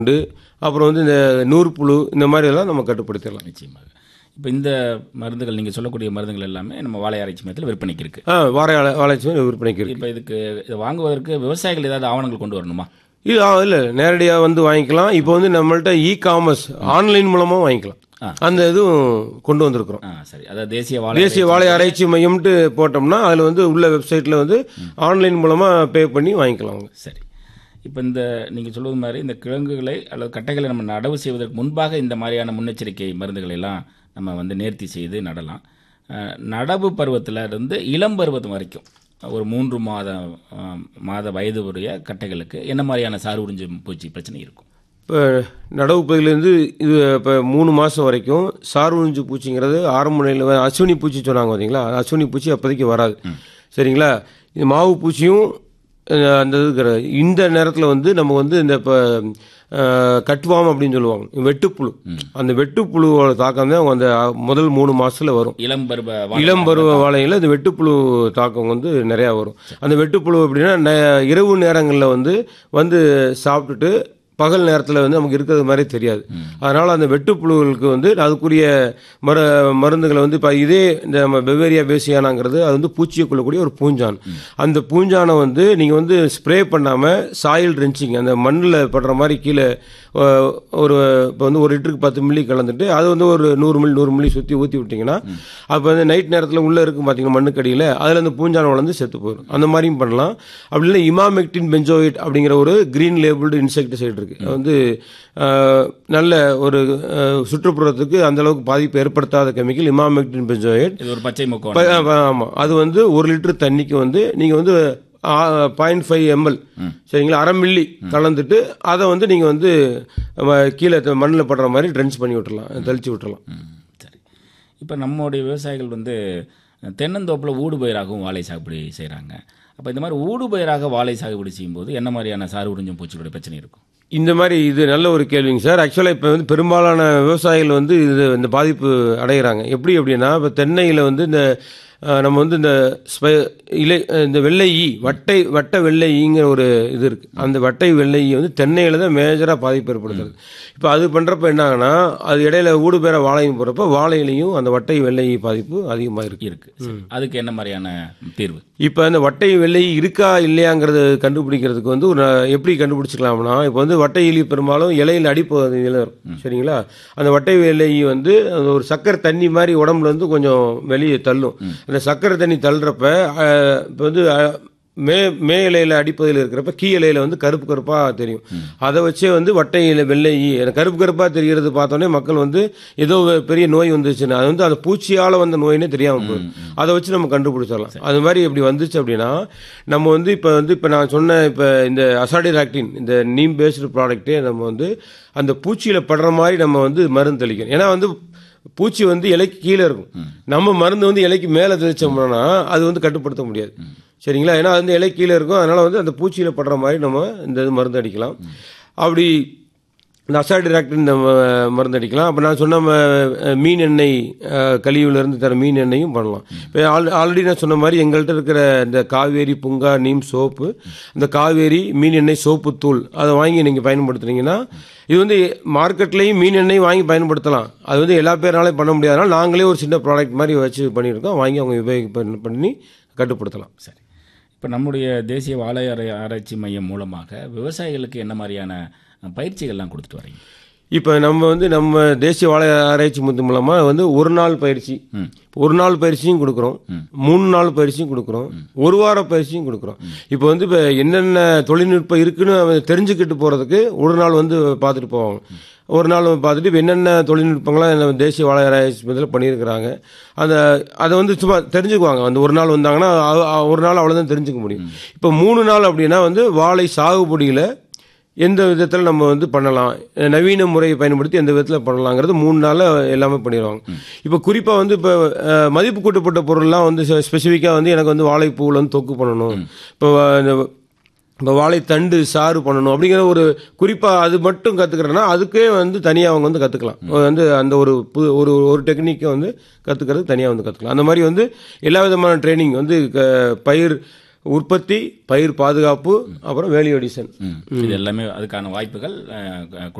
உண்டு அப்புறம் வந்து இந்த நூற்புழு இந்த மாதிரி எல்லாம் நம்ம கட்டுப்படுத்திடலாம் நிச்சயமாக இப்போ இந்த மருந்துகள் நீங்கள் சொல்லக்கூடிய மருந்துகள் எல்லாமே நம்ம வாழை ஆராய்ச்சி மையத்தில் விற்பனைக்கு இருக்குது ஆ வாழை வாழைச்சி விற்பனைக்கு இருக்கு இப்போ இதுக்கு இதை வாங்குவதற்கு விவசாயிகள் ஏதாவது ஆவணங்கள் கொண்டு வரணுமா இது ஆ, இல்ல நேரடியாக வந்து வாங்கிக்கலாம் இப்போ வந்து நம்மள்ட்ட இ காமர்ஸ் ஆன்லைன் மூலமா வாங்கிக்கலாம் ஆ. அந்த இதுவும் கொண்டு வந்திருக்கிறோம் ஆ சரி அதாவது தேசிய வாழை தேசிய வாழை ஆராய்ச்சி மையம்ட்டு போட்டோம்னா அதில் வந்து உள்ள வெப்சைட்டில் வந்து ஆன்லைன் மூலமாக பே பண்ணி வாங்கிக்கலாம் அவங்க சரி இப்போ இந்த நீங்கள் சொல்வது மாதிரி இந்த கிழங்குகளை அல்லது கட்டைகளை நம்ம நடவு செய்வதற்கு முன்பாக இந்த மாதிரியான முன்னெச்சரிக்கை மருந்துகளை எல்லாம் நம்ம வந்து நேர்த்தி செய்து நடலாம் அஹ், நடவு பருவத்தில் இருந்து இளம் பருவம் வரைக்கும் ஒரு மூன்று மாத அஹ், மாத வயது உடைய கட்டைகளுக்கு என்ன மாதிரியான சார் உறிஞ்சும் பூச்சி பிரச்சனை இருக்கும் இப்போ நடவு பகுதியிலேருந்து இது இப்போ மூணு மாதம் வரைக்கும் சார்வூஞ்சு பூச்சிங்கிறது ஆரம்ப நிலையில் அஸ்வினி பூச்சி சொன்னாங்க பார்த்தீங்களா அது அஸ்வினி பூச்சி அப்போதைக்கு வராது சரிங்களா இது மாவு பூச்சியும் அஹ், அந்த இது கிடையாது. இந்த நேரத்தில் வந்து நம்ம வந்து இந்த இப்போ கட்டுவாம் அப்படின்னு சொல்லுவாங்க வெட்டுப்புழு அந்த வெட்டுப்புழுவோட தாக்கம் தான் அந்த முதல் மூணு மாசத்துல வரும் இளம் பருவ வாழை இளம் பருவ வாழையில் இந்த வெட்டுப்புழு தாக்கம் வந்து நிறையா வரும் அந்த வெட்டுப்புழு அப்படின்னா ந- இரவு நேரங்களில் வந்து வந்து சாப்பிட்டுட்டு பகல் நேரத்தில் வந்து நமக்கு இருக்கிறது மாதிரி தெரியாது அதனால் அந்த வெட்டுப்புழுகளுக்கு வந்து அதுக்குரிய மரு மருந்துகளை வந்து இப்போ இதே இந்த நம்ம பெவேரியா பேசியானாங்கிறது அது வந்து பூச்சியை கொள்ளக்கூடிய ஒரு பூஞ்சான் அந்த பூஞ்சானை வந்து நீங்கள் வந்து ஸ்ப்ரே பண்ணாமல் சாயில் ரெஞ்சிங் அந்த மண்ணில் படுற மாதிரி கீழே அஹ், ஒரு இப்போ வந்து ஒரு லிட்டருக்கு பத்து மில்லி கலந்துட்டு அது வந்து ஒரு நூறு மில்லி நூறு மில்லி சுற்றி ஊற்றி விட்டிங்கன்னா அப்போ வந்து நைட் நேரத்தில் உள்ளே இருக்கும் பார்த்தீங்கன்னா மண்ணுக்கடியில் அதில் அந்த பூஞ்சானை வளர்ந்து செத்து போயிடும் அந்த மாதிரியும் பண்ணலாம் அப்படி இல்லை இமாமெக்டின் பென்சோயிட் அப்படிங்கிற ஒரு கிரீன் லேபிள்டு இன்செக்டிசைடு இருக்குது அது வந்து அஹ், நல்ல ஒரு அஹ், சுற்றுப்புறத்துக்கு அந்த அளவுக்கு பாதிப்பு ஏற்படுத்தாத கெமிக்கல் இமாமெக்டின் பென்சோயிட் இது ஒரு பச்சை முக்கம் ஆமாம் அது வந்து ஒரு லிட்டர் தண்ணிக்கு வந்து நீங்கள் வந்து பாயிண்ட் ஃபைவ் எம்எல் சரிங்களா அரை மில்லி கலந்துட்டு அதை வந்து நீங்கள் வந்து நம்ம கீழே மண்ணில் படுற மாதிரி ட்ரென்ச் பண்ணி விட்டுறலாம் தெளிச்சு விட்டுறலாம் ம், சரி இப்போ நம்முடைய விவசாயிகள் வந்து தென்னந்தோப்பில் ஊடு பயிராகவும் வாழை சாகுபடி செய்கிறாங்க அப்போ இந்த மாதிரி ஊடு பயிராக வாழை சாகுபடி செய்யும்போது என்ன மாதிரியான சாறு உறிஞ்சும் பூச்சிகளுடைய பிரச்சனை இருக்கும் இந்த மாதிரி இது நல்ல ஒரு கேள்விங்க சார் ஆக்சுவலாக இப்போ வந்து பெரும்பாலான விவசாயிகள் வந்து இது இந்த பாதிப்பு அடைகிறாங்க எப்படி அப்படின்னா இப்போ தென்னையில் வந்து இந்த அஹ், நம்ம வந்து இந்த ஸ்பை இலை இந்த வெள்ளை ஈ வட்டை வட்ட வெள்ளை ஈங்கிற ஒரு இது இருக்குது அந்த வட்டை வெள்ளை ஈ வந்து தென்னையில் தான் மேஜராக பாதிப்பு ஏற்படுத்துறது இப்போ அது பண்ணுறப்ப என்ன ஆகுனா அது இடையில ஊடு பேர வாழையும் போகிறப்ப வாழையிலையும் அந்த வட்டை வெள்ளை ஈ பாதிப்பு அதிகமாக இருக்குது இருக்கு சரி. அதுக்கு என்ன மாதிரியான தீர்வு இப்போ அந்த வட்டை வெள்ளை இருக்கா இல்லையாங்கிறது கண்டுபிடிக்கிறதுக்கு வந்து ஒரு எப்படி கண்டுபிடிச்சிக்கலாம்னா இப்போ வந்து வட்டை எலி பெரும்பாலும் இலையில் அடிப்பகுதியில் இருக்கும் சரிங்களா அந்த வட்டை வெள்ளை வந்து அந்த ஒரு சக்கரை தண்ணி மாதிரி உடம்புல இருந்து கொஞ்சம் வெளியே தள்ளும் அந்த சக்கரை தண்ணி தள்ளுறப்ப அஹ், இப்போ வந்து அஹ், மே மே இலையில அடிப்பகுதியில் இருக்கிறப்ப கீ இலையில வந்து கருப்பு கருப்பா தெரியும் அதை வச்சே வந்து வட்டை இலை வெள்ளை ஈ அந்த கருப்பு கருப்பா தெரியறது பார்த்தோன்னே மக்கள் வந்து ஏதோ ஒரு பெரிய நோய் வந்துச்சுன்னா அது வந்து அந்த பூச்சியால வந்த நோயினே தெரியாம போகுது அதை வச்சு நம்ம கண்டுபிடிச்சிடலாம் அது மாதிரி இப்படி வந்துச்சு அப்படின்னா நம்ம வந்து இப்போ வந்து இப்போ நான் சொன்ன இப்போ இந்த அசாடிராக்டின் இந்த நீம் பேஸ்டு ப்ராடக்ட்டே நம்ம வந்து அந்த பூச்சியில படுற மாதிரி நம்ம வந்து மருந்து தெளிக்கணும் ஏன்னா வந்து பூச்சி வந்து இலைக்கு கீழே இருக்கும் நம்ம மருந்து வந்து இலைக்கு மேலே தெளிச்சோம்னா அது வந்து கட்டுப்படுத்த முடியாது சரிங்களா ஏன்னா அது வந்து இலை கீழே இருக்கும் அதனால வந்து அந்த பூச்சியில படுற மாதிரி நம்ம இந்த இது மருந்து அடிக்கலாம் அப்படி இந்த அசாடிராக்டின் இந்த ம- மருந்து அடிக்கலாம் அப்போ நான் சொன்ன ம- மீன் எண்ணெய் அஹ், கழிவுலேருந்து தர மீன் எண்ணெயும் பண்ணலாம் இப்போ ஆல் ஆல்ரெடி நான் சொன்ன மாதிரி எங்கள்கிட்ட இருக்கிற இந்த காவேரி புங்கா நீம் சோப்பு இந்த காவேரி மீன் எண்ணெய் சோப்பு தூள் அதை வாங்கி நீங்கள் பயன்படுத்துனீங்கன்னா இது வந்து மார்க்கெட்லேயும் மீன் எண்ணெய் வாங்கி பயன்படுத்தலாம் அது வந்து எல்லா பேராலையும் பண்ண முடியாதனால நாங்களே ஒரு சின்ன ப்ராடக்ட் மாதிரி வச்சு பண்ணியிருக்கோம் வாங்கி அவங்க உபயோக பண்ணி- பண்ணி கட்டுப்படுத்தலாம் சரி இப்போ நம்முடைய தேசிய வாழை ஆரை- ஆராய்ச்சி மையம் மூலமாக விவசாயிகளுக்கு என்ன மாதிரியான அஹ், பயிற்சிகள்லாம் கொடுத்துட்டு வரீங்க இப்போ நம்ம வந்து நம்ம தேசிய வாழை ஆராய்ச்சி முத்து மூலமாக வந்து ஒரு நாள் பயிற்சி ஒரு நாள் பயிற்சியும் கொடுக்குறோம் மூணு நாள் பயிற்சியும் கொடுக்குறோம் ஒரு வார பயிற்சியும் கொடுக்குறோம் இப்போ வந்து இப்போ என்னென்ன தொழில்நுட்பம் இருக்குன்னு அவன் தெரிஞ்சுக்கிட்டு போகிறதுக்கு ஒரு நாள் வந்து பார்த்துட்டு போவாங்க ஒரு நாள் பார்த்துட்டு இப்போ என்னென்ன தொழில்நுட்பங்கள்லாம் நம்ம தேசிய வாழை ஆராய்ச்சி மையத்தில் பண்ணியிருக்கிறாங்க அந்த அதை வந்து சும்மா தெரிஞ்சுக்குவாங்க அந்த ஒரு நாள் வந்தாங்கன்னா அ- அ- ஒரு நாள் அவ்வளோதான் தெரிஞ்சுக்க முடியும் இப்போ மூணு நாள் அப்படின்னா வந்து வாழை சாகுபடியில் எந்த விதத்தில் நம்ம வந்து பண்ணலாம் நவீன முறையை பயன்படுத்தி எந்த விதத்தில் பண்ணலாங்கிறது மூணு நாளில் எல்லாமே பண்ணிடுவாங்க இப்போ குறிப்பாக வந்து இப்போ அஹ், மதிப்பு கூட்டப்பட்ட பொருள்லாம் வந்து ஸ்பெசிஃபிக்காக வந்து எனக்கு வந்து வாழைப்பூவில் வந்து தொக்கு பண்ணணும் இப்போ இந்த இப்போ வாழைத்தண்டு சாறு பண்ணணும் அப்படிங்கிற ஒரு குறிப்பாக அது மட்டும் கற்றுக்கிறேன்னா அதுக்கே வந்து தனியாக அவங்க வந்து கற்றுக்கலாம் வந்து அந்த ஒரு புது ஒரு ஒரு டெக்னிக்கை வந்து கற்றுக்கிறது தனியாக வந்து கற்றுக்கலாம் அந்த மாதிரி வந்து எல்லா விதமான ட்ரைனிங் வந்து க- பயிர் உற்பத்தி பயிர் பாதுகாப்பு அப்புறம் வேல்யூ அடிஷன் ம். இது எல்லாமே அதுக்கான வாய்ப்புகள் அஹ்,